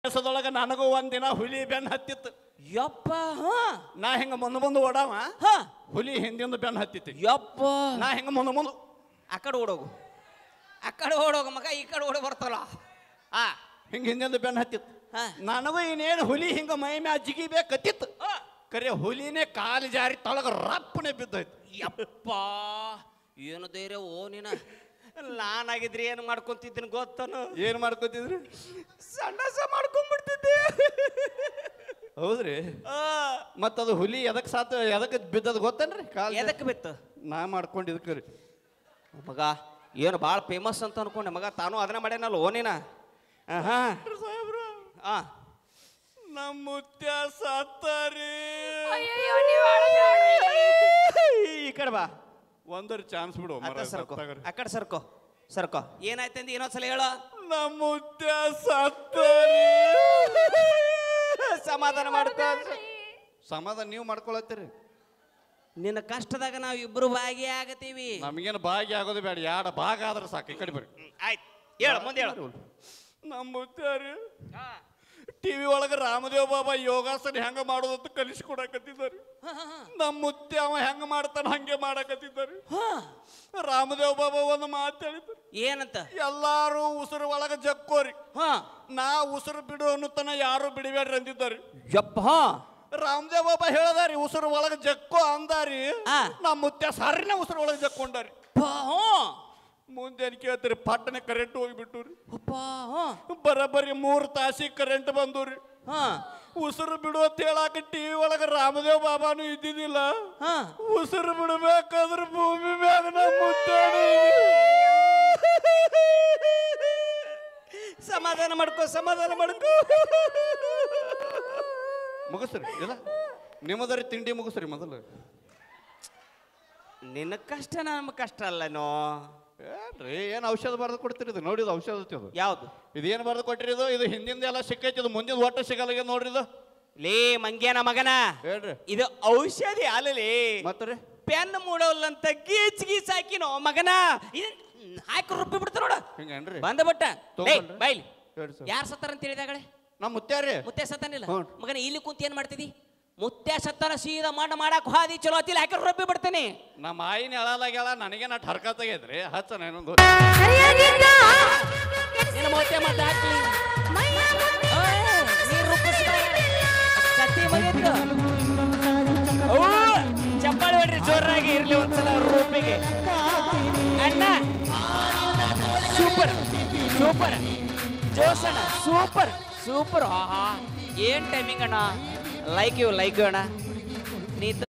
ಕೆಲಸದೊಳಗ ನನಗೂ ಒಂದಿನ ಹುಲಿ ಬೆನ್ ಹತ್ತಿತ್ತು ಯಪ್ಪ ಹಾ ನಾ ಹಿಂಗ ಮುಂದೆ ಮುಂದೆ ಓಡಾವ ಹಾ ಹುಲಿ ಹಿಂದಿಂದ ಬೆನ್ ಹತ್ತಿತ್ತು ಯಪ್ಪ ನಾ ಹಿಂಗ ಮುಂದೆ ಮುಂದೆ ಆ ಕಡೆ ಓಡೋಗು ಆ ಕಡೆ ಓಡೋಗು ಮಗ ಈ ಕಡೆ ಓಡಿ ಬರ್ತಲ್ಲ ಆ ಹಿಂಗ ಹಿಂದಿಂದ ಬೆನ್ ಹತ್ತಿತ್ತು ಹಾ. ನನಗೂ ಇನ್ನೇನು ಹುಲಿ ಹಿಂಗ ಮೈ ಮ್ಯಾ ಜಿಗಿಬೇಕತ್ತಿತ್ತು ಆ. ಕರೆ ಹುಲಿನೇ ಕಾಲು ಜಾರಿ ತೊಳಗ ರಪ್ಪನೆ ಬಿದ್ದೋಯ್ತು ಯಪ್ಪ ಏನು ಧೈರ್ಯ ಓ ನೀನ ನಾನಾಗಿದ್ರೆ ಏನು ಮಾಡ್ಕೊಂತಿದ್ದೀನಿ ಗೊತ್ತನು ಏನ್ ಮಾಡ್ಕೋತಿದ್ರಿ ಸಂಡಸ ಮಾಡ್ಕೊಂಡ್ಬಿಡ್ತಿದ್ದೆ ಹೌದ್ರಿ ಮತ್ತದು ಹುಲಿ ಎದಕ್ ಸಾತ ಎದಕ್ ಬಿದ್ದದ ಗೊತ್ತೇನ್ರಿ ಕಾಲ್ ಜಾರಿ? ಎದಕ್ಕೆ ಬಿತ್ತು ನಾ ಮಾಡ್ಕೊಂಡಿದ್ಕ ರೀ ಮಗ ಏನು ಭಾಳ ಫೇಮಸ್ ಅಂತ ಅನ್ಕೊಂಡೆ ಮಗ ತಾನು ಅದನ್ನ ಮಾಡ್ಯಾನಲ್ಲ ಓ ನೀನ ಹಾ ಆ ನಮ್ಮ ಮುತ್ಯ ಸತ್ತಾರಿ ಈ ಕಡೆ ಬಾ ಒಂದರ ಚಾನ್ಸ್ ಬಿಡು ಅತ್ತ ಮರ ಸರ್ಕೋ ಸತ್ತಾಗರಿ. ಆ ಕಡೆ ಸರ್ಕೋ ಸರ್ಕೋ ಏನಾಯ್ತಂದು ಇನ್ನೊಂದ್ಸಲ ಹೇಳು ನಮ್ಮ ಮುತ್ಯ ಸತ್ತಾರಿ ಸಮಾಧಾನ ಮಾಡ್ಕೋ ಸಮಾಧಾನ ನೀವು ಮಾಡ್ಕೊಳತ್ತೀರಿ ನಿನ್ನ ಕಷ್ಟದಾಗ ನಾವು ಇಬ್ರು ಭಾಗಿಯಾಗತ್ತೀವಿ ನಮಗೇನು ಭಾಗಿ ಆಗೋದು ಬೇಡ ಯಾಡ ಭಾಗ ಆದ್ರೆ ಸಾಕು ಈ ಕಡೆ ಬರ್ರಿ ಆಯ್ತು ಹೇಳು ಮುಂದೆ ಹೇಳು ನಮ್ಮ ಮುತ್ಯಾರಿ ಟಿವಿ ಒಳಗೆ ರಾಮದೇವ್ ಬಾಬಾ ಯೋಗಾಸನ ಹೆಂಗ ಮಾಡೋದಂತ ಕಲಿಸ್ಕೊಡಕತ್ತಿದ್ದಾರೆ ನಮ್ಮ ಮುತ್ಯ ಅವ ಹೆಂಗ ಮಾಡ್ತಾನ ಹಂಗೆ ಮಾಡಕತ್ತಿದ್ದಾರೆ ರಾಮದೇವ್ ಬಾಬಾ ಒಂದು ಮಾತು ಹೇಳಿದ್ರು ಏನಂತ ಎಲ್ಲಾರು ಉಸಿರು ಒಳಗ ಜಕ್ಕೋರಿ ಹಾ ನಾ ಉಸಿರು ಬಿಡು ಅನ್ನುತನ ಯಾರು ಬಿಡಬೇಡ್ರಿ ಅಂದಿದ್ದಾರೆ ಯಪ್ಪ ಹಾ ರಾಮದೇವ್ ಬಾಬಾ ಹೇಳದಾರಿ ಉಸಿರು ಒಳಗ ಜಕ್ಕೋ ಅಂದಾರಿ ಆ. ನಮ್ಮ ಮುತ್ಯ ಸಾರಿನ ಉಸಿರು ಒಳಗೆ ಜಕ್ಕೊಂಡಾರಿ ಪ ಹ್ಞೂ ಮುಂದೆ ಏನ್ ಕೇಳ್ತೀರಿ ಪಟ್ಟನೆ ಕರೆಂಟ್ ಹೋಗ್ಬಿಟ್ಟು ರೀ ಅಪ್ಪ ಹ್ಞೂ ಬರಬರಿ ಮೂರು ತಾಸಿಗೆ ಕರೆಂಟ್ ಬಂದು ರೀ ಹಾ ಉಸಿರು ಬಿಡು ಅಂತ ಹೇಳಾಕ ಟಿವಿ ಒಳಗ ರಾಮದೇವ್ ಬಾಬಾನು ಇದ್ದಿದ್ದಿಲ್ಲ ಹಾ ಉಸಿರು ಬಿಡಬೇಕಾದ್ರೆ ಭೂಮಿ ಮ್ಯಾಗ ನಮ್ಮ ಮುತ್ತಾಡಿ ಸಮಾಧಾನ ಮಾಡ್ಕೋ ಸಮಾಧಾನ ಮಾಡ್ಕೋ ಮುಗಿಸ್ರಿ ಇಲ್ಲ ನಿಮ್ಮದರಿ ತಿಂಡಿ ಮುಗಿಸ್ರಿ ಮೊದಲು ನಿನ್ನ ಕಷ್ಟ ನಮ್ಮ ಕಷ್ಟ ಅಲ್ಲನೋ ಏನ್ರಿ ಏನು ಔಷಧ ಬರೆದು ಕೊಡ್ತೀರಿ ಇದು ನೋಡಿದ ಔಷಧ ಐತಿ ಅದು ಯಾವುದು ಇದೇನು ಬರೆದು ಕೊಟ್ಟಿರಿ ಇದು ಇದು ಹಿಂದಿಂದ ಎಲ್ಲ ಸಿಕ್ಕೈತಿ ಇದು ಮುಂದಿನ ಒಟ್ಟು ಸಿಗಲ್ಲ ನೋಡ್ರಿ ಇದು ಲೇ ಮಂಗ್ಯನ ಮಗನ ಹೇಳ್ರಿ ಇದು ಔಷಧಿ ಅಲ್ಲಲೇ ಮತ್ತೆ ರೀ ಪೆನ್ ಮೂಡೋಲ್ಲಂತ ಗೀಚ್ ಗೀಚ್ ಹಾಕಿನೋ ಮಗನ ಇದನ್ ಹಾಕಿ ರುಬ್ಬಿ ಬಿಡ್ತಾರ ನೋಡ ಹಿಂಗೇನ್ರಿ ಬಂದ ಬಟ್ಟ ತಗೊಂಡ್ರಿ? ಬೈಲಿ ಹೇಳ್ರಿ ಸರ್ ಯಾರು ಸತ್ತಾರ ಅಂತ ಹೇಳಿದಾಗಳೆ ನಮ್ಮ ಮುತ್ಯಾರಿ ಮುತ್ಯ ಸತ್ತಾನಿಲ್ಲ ಹ್ಞೂ. ಮಗನ ಇಲ್ಲಿ ಕುಂತ ಏನ್ ಮಾಡ್ತಿದಿ ಮುತ್ಯ ಸತ್ತಾನ ಸೀದಾ ಮಾಡ ಮಾಡಕ್ ಹಾದಿ ಚಲೋ ಅತಿಲ್ಲ ಹಾಕಿ ರುಬ್ಬಿ ಬಿಡ್ತೇನೆ ನಮ್ಮ ಆಯಿನ ಎಳಲಾಗ್ಯಾಳ ನನಗೆ ನಟ್ ಹರ್ಕತ್ತಾಗೈತ್ರಿ ಹಚ್ಚನ ಇನ್ನೊಂದು ನಿನ್ನ ಮುತ್ಯ ಮತ್ತೆ ಹಾಕಿ ಓಯ್, ನೀರ್ ರುಬ್ಬಿಸ್ಬೇಡ. ಕತ್ತಿ ಮುಗೀತು. ಓ, ಚಪ್ಪಾಳೆ ಹೊಡ್ರಿ ಜೋರಾಗಿ ಇರ್ಲಿ ಒಂದ್ಸಲ ರೂಪಿಗೆ ಅಣ್ಣ ಸೂಪರ್ ಸೂಪರ್ ಜೋಸಣ್ಣ ಸೂಪರ್ ಸೂಪರ್ ಆಹಾ ಏನ್ ಟೈಮಿಂಗ್ ಅಣ್ಣ ಲೈಕ್ ಯು ಲೈಕ್ ಯು ಅಣ್ಣ ನೀ